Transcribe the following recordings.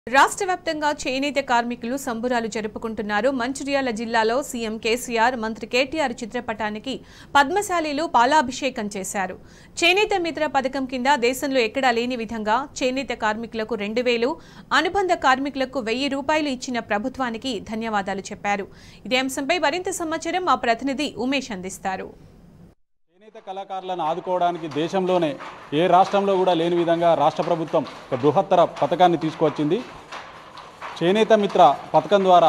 రాష్ట్ర వ్యాప్తంగా చేనేత కార్మికులు సంబురాలు జరుపుకుంటున్నారు మంచిర్యాల జిల్లాలో సీఎం కేసీఆర్ మంత్రి కేటీఆర్ చిత్రపటానికి పద్మశాలీలు పాలాభిషేకం చేశారు చేనేత మిత్ర పథకం కింద దేశంలో ఎక్కడా లేని విధంగా చేనేత కార్మికులకు రెండు వేలు అనుబంధ కార్మికులకు వెయ్యి రూపాయలు ఇచ్చిన ప్రభుత్వానికి ధన్యవాదాలు చెప్పారు ఇదే అంశంపై మరింత సమాచారం మా ప్రతినిధి ఉమేష్ అందిస్తారు చేనేత కళాకారులను ఆదుకోవడానికి దేశంలోనే ఏ రాష్ట్రంలో కూడా లేని విధంగా రాష్ట్ర ప్రభుత్వం ఒక బృహత్తర పథకాన్ని తీసుకువచ్చింది చేనేత మిత్ర పథకం ద్వారా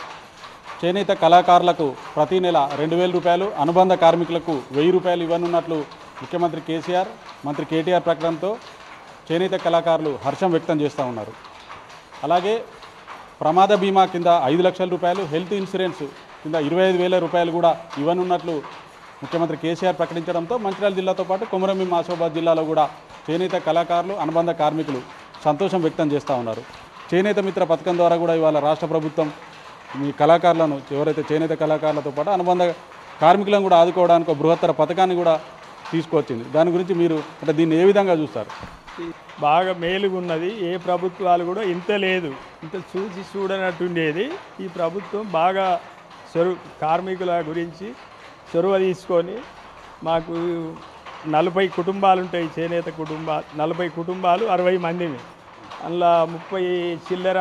చేనేత కళాకారులకు ప్రతి నెల రెండు వేల రూపాయలు అనుబంధ కార్మికులకు వెయ్యి రూపాయలు ఇవ్వనున్నట్లు ముఖ్యమంత్రి కేసీఆర్ మంత్రి కేటీఆర్ ప్రకటనతో చేనేత కళాకారులు హర్షం వ్యక్తం చేస్తూ ఉన్నారు అలాగే ప్రమాద బీమా కింద ఐదు లక్షల రూపాయలు హెల్త్ ఇన్సూరెన్స్ కింద ఇరవై ఐదు వేల రూపాయలు కూడా ఇవ్వనున్నట్లు ముఖ్యమంత్రి కేసీఆర్ ప్రకటించడంతో మంచిర్యాల జిల్లాతో పాటు కొమరంభీం ఆసిఫాబాద్ జిల్లాలో కూడా చేనేత కళాకారులు అనుబంధ కార్మికులు సంతోషం వ్యక్తం చేస్తూ ఉన్నారు చేనేత మిత్ర పథకం ద్వారా కూడా ఇవాళ రాష్ట్ర ప్రభుత్వం మీ కళాకారులను ఎవరైతే చేనేత కళాకారులతో పాటు అనుబంధ కార్మికులను కూడా ఆదుకోవడానికి ఒక బృహత్తర పథకాన్ని కూడా తీసుకొచ్చింది దాని గురించి మీరు అంటే దీన్ని ఏ విధంగా చూస్తారు బాగా మేలుగా ఉన్నది ఏ ప్రభుత్వాలు కూడా ఇంత లేదు ఇంత చూసి చూడనట్టుండేది ఈ ప్రభుత్వం బాగా చొరవ కార్మికుల గురించి చొరవ తీసుకొని మాకు నలభై కుటుంబాలు ఉంటాయి చేనేత కుటుంబాలు నలభై కుటుంబాలు అరవై మందిని అందులో ముప్పై చిల్లర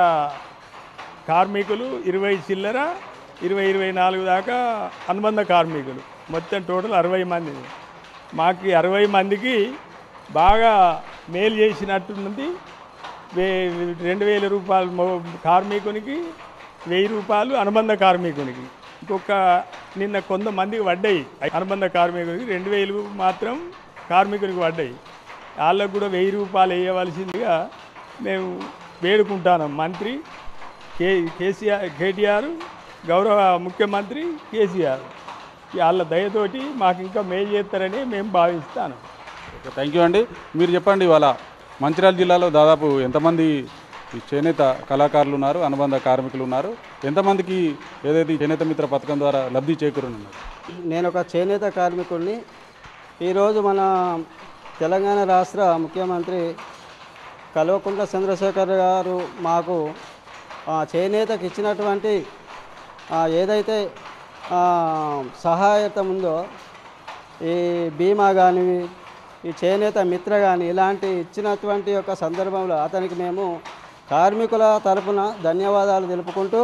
కార్మికులు ఇరవై చిల్లర ఇరవై ఇరవై నాలుగు దాకా అనుబంధ కార్మికులు మొత్తం టోటల్ అరవై మంది మాకు ఈ అరవై మందికి బాగా మేలు చేసినట్టున్నది వే రెండు వేల రూపాయలు మొ- కార్మికునికి వెయ్యి రూపాయలు అనుబంధ కార్మికునికి ఇంకొక నిన్న కొంతమందికి పడ్డాయి అనుబంధ కార్మికునికి రెండు వేలు మాత్రం కార్మికునికి పడ్డాయి వాళ్ళకు కూడా వెయ్యి రూపాయలు వేయవలసిందిగా మేము వేడుకుంటాను మంత్రి కే కేసీఆర్ కేటీఆర్ గౌరవ ముఖ్యమంత్రి కేసీఆర్ వాళ్ళ దయతోటి మాకు ఇంకా మేలు చేస్తారని మేము భావిస్తాను ఓకే థ్యాంక్ యూ అండి మీరు చెప్పండి ఇవాళ మంచిర్యాల జిల్లాలో దాదాపు ఎంతమంది ఈ చేనేత కళాకారులు ఉన్నారు అనుబంధ కార్మికులు ఉన్నారు ఎంతమందికి ఏదైతే ఈ చేనేత మిత్ర పథకం ద్వారా లబ్ధి చేకూరనున్నారు నేను ఒక చేనేత కార్మికుడిని ఈరోజు మన తెలంగాణ రాష్ట్ర ముఖ్యమంత్రి కల్వకుంట్ల చంద్రశేఖర్ గారు మాకు ఆ, చేనేతకు ఇచ్చినటువంటి ఆ, ఏదైతే ఆ, సహాయత ఉందో ఈ బీమా కానీ ఈ చేనేత మిత్ర కానీ ఇలాంటి ఇచ్చినటువంటి యొక్క సందర్భంలో అతనికి మేము కార్మికుల తరపున ధన్యవాదాలు తెలుపుకుంటూ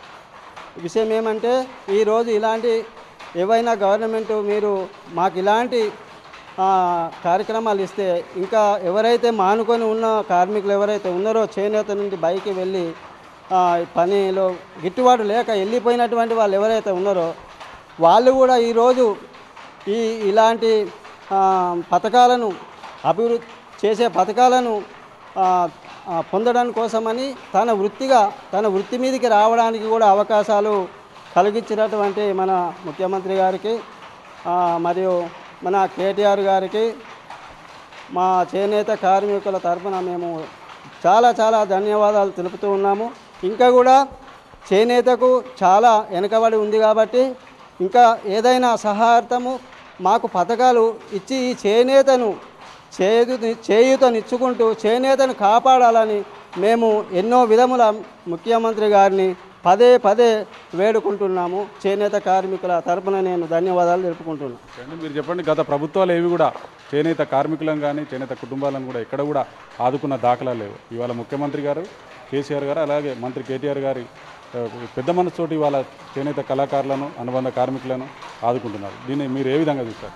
విషయం ఏమంటే ఈరోజు ఇలాంటి ఏవైనా గవర్నమెంట్ మీరు మాకు ఇలాంటి ఆ, కార్యక్రమాలు ఇస్తే ఇంకా ఎవరైతే మానుకొని ఉన్న కార్మికులు ఎవరైతే ఉన్నారో చేనేత నుండి బయటికి వెళ్ళి ఆ, పనిలో గిట్టుబాటు లేక వెళ్ళిపోయినటువంటి వాళ్ళు ఎవరైతే ఉన్నారో వాళ్ళు కూడా ఈరోజు ఈ ఇలాంటి ఆ, పథకాలను అభివృద్ధి చేసే పథకాలను ఆ, ఆ, పొందడం కోసమని తన వృత్తిగా తన వృత్తి మీదకి రావడానికి కూడా అవకాశాలు కలిగించినటువంటి మన ముఖ్యమంత్రి గారికి ఆ, మరియు మన కేటీఆర్ గారికి మా చేనేత కార్మికుల తరఫున మేము చాలా చాలా ధన్యవాదాలు తెలుపుతూ ఉన్నాము ఇంకా కూడా చేనేతకు చాలా వెనుకబడి ఉంది కాబట్టి ఇంకా ఏదైనా సహాయార్థము మాకు పథకాలు ఇచ్చి ఈ చేనేతను చేదు చేయూతనిచ్చుకుంటూ చేనేతను కాపాడాలని మేము ఎన్నో విధముల ముఖ్యమంత్రి గారిని పదే పదే వేడుకుంటున్నాము చేనేత కార్మికుల తరపున నేను ధన్యవాదాలు తెలుపుకుంటున్నాను అండి మీరు చెప్పండి గత ప్రభుత్వాలు ఏవి కూడా చేనేత కార్మికులను కానీ చేనేత కుటుంబాలను కూడా ఎక్కడ కూడా ఆదుకున్న దాఖలా లేవు ఇవాళ ముఖ్యమంత్రి గారు కేసీఆర్ గారు అలాగే మంత్రి కేటీఆర్ గారి ఆ, పెద్ద మనసుతోటి ఇవాళ చేనేత కళాకారులను అనుబంధ కార్మికులను ఆదుకుంటున్నారు దీన్ని మీరు ఏ విధంగా చూస్తారు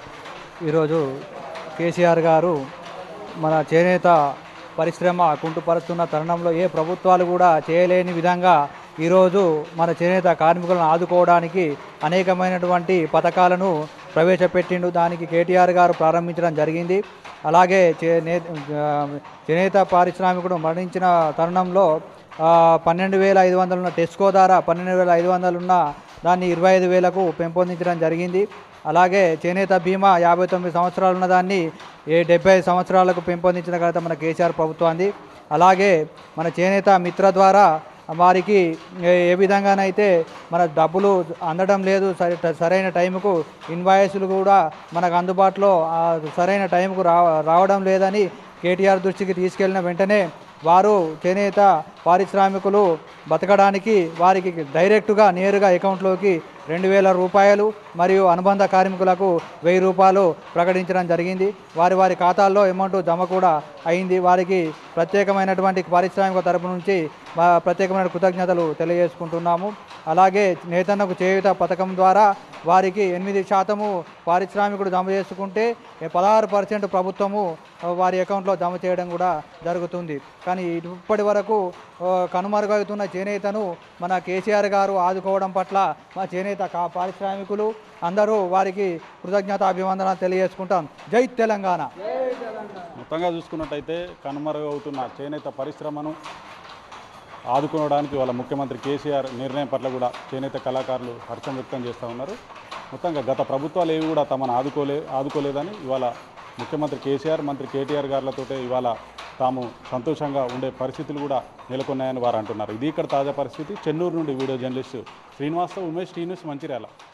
ఈరోజు కేసీఆర్ గారు మన చేనేత పరిశ్రమ కుంటుపరుస్తున్న తరుణంలో ఏ ప్రభుత్వాలు కూడా చేయలేని విధంగా ఈరోజు మన చేనేత కార్మికులను ఆదుకోవడానికి అనేకమైనటువంటి పథకాలను ప్రవేశపెట్టిండు దానికి కేటీఆర్ గారు ప్రారంభించడం జరిగింది అలాగే చేనే ఆ, చేనేత పారిశ్రామికుడు మరణించిన తరుణంలో ఆ, పన్నెండు వేల ఐదు వందలు ఉన్న టెస్కో ధర పన్నెండు వేల ఐదు వందలు ఉన్న దాన్ని ఇరవై ఐదు వేలకు పెంపొందించడం జరిగింది అలాగే చేనేత బీమా యాభై తొమ్మిది సంవత్సరాలు ఉన్న దాన్ని ఏ డెబ్బై ఐదు సంవత్సరాలకు పెంపొందించిన ఘనత మన కేసీఆర్ ప్రభుత్వాన్ని అలాగే మన చేనేత మిత్ర ద్వారా వారికి ఏ ఏ విధంగానైతే మన డబ్బులు అందడం లేదు సరి సరైన టైంకు ఇన్వాయిస్లు కూడా మనకు అందుబాటులో ఆ, సరైన టైంకు రా రావడం లేదని కేటీఆర్ దృష్టికి తీసుకెళ్లిన వెంటనే వారు చేనేత పారిశ్రామికులు బతకడానికి వారికి డైరెక్టుగా నేరుగా అకౌంట్లోకి రెండు వేల రూపాయలు మరియు అనుబంధ కార్మికులకు వెయ్యి రూపాయలు ప్రకటించడం జరిగింది వారి వారి ఖాతాల్లో అమౌంట్ జమ కూడా అయింది వారికి ప్రత్యేకమైనటువంటి పారిశ్రామిక తరపు నుంచి మా ప్రత్యేకమైన కృతజ్ఞతలు తెలియజేసుకుంటున్నాము అలాగే నేతన్నకు చేయుత పథకం ద్వారా వారికి ఎనిమిది శాతము పారిశ్రామికుడు జమ చేసుకుంటే పదహారు పర్సెంట్ ప్రభుత్వము ఆ, వారి అకౌంట్లో జమ చేయడం కూడా జరుగుతుంది కానీ ఇప్పటి వరకు ఆ, కనుమరుగవుతున్న చేనేతను మన కేసీఆర్ గారు ఆదుకోవడం పట్ల మా చేనేత కా పారిశ్రామికులు అందరూ వారికి కృతజ్ఞత అభివందన తెలియజేసుకుంటాం జై తెలంగాణ మొత్తంగా చూసుకున్నట్టయితే కనుమరుగవుతున్న చేనేత పరిశ్రమను ఆదుకోవడానికి వాళ్ళ ముఖ్యమంత్రి కేసీఆర్ నిర్ణయం పట్ల కూడా చేనేత కళాకారులు హర్షం వ్యక్తం చేస్తూ ఉన్నారు మొత్తంగా గత ప్రభుత్వాలు ఏవి కూడా తమను ఆదుకోలే ఆదుకోలేదని ఇవాళ ముఖ్యమంత్రి కేసీఆర్ మంత్రి కేటీఆర్ గారులతో ఇవాళ తాము సంతోషంగా ఉండే పరిస్థితులు కూడా నెలకొన్నాయని వారు అంటున్నారు ఇది ఇక్కడ తాజా పరిస్థితి చెన్నూరు నుండి video journalist Srinivasarao Umesh T news Mancherial